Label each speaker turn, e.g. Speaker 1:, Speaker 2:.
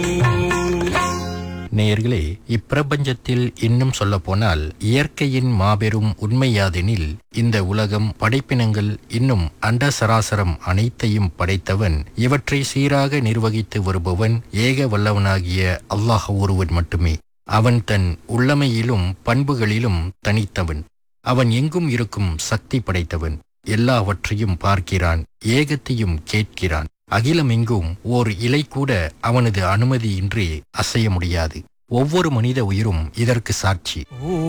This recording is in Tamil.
Speaker 1: நேயர்களே இப்பிரபஞ்சத்தில் இன்னும் சொல்லப்போனால் இயற்கையின் மாபெரும் உண்மையாதெனில் இந்த உலகம் படைப்பினங்கள் இன்னும் அண்ட சராசரம் அனைத்தையும் படைத்தவன் இவற்றை சீராக நிர்வகித்து வருபவன் ஏக வல்லவனாகிய அல்லாஹ் ஒருவன் மட்டுமே அவன் தன் உள்ளமையிலும் பண்புகளிலும் தனித்தவன் அவன் எங்கும் இருக்கும் சக்தி படைத்தவன் எல்லாவற்றையும் பார்க்கிறான் ஏகத்தையும் கேட்கிறான் அகிலமெங்கும் ஓர் இலை கூட அவனது அனுமதியின்றி அசைய முடியாது ஒவ்வொரு மனித உயிரும் இதற்கு சாட்சி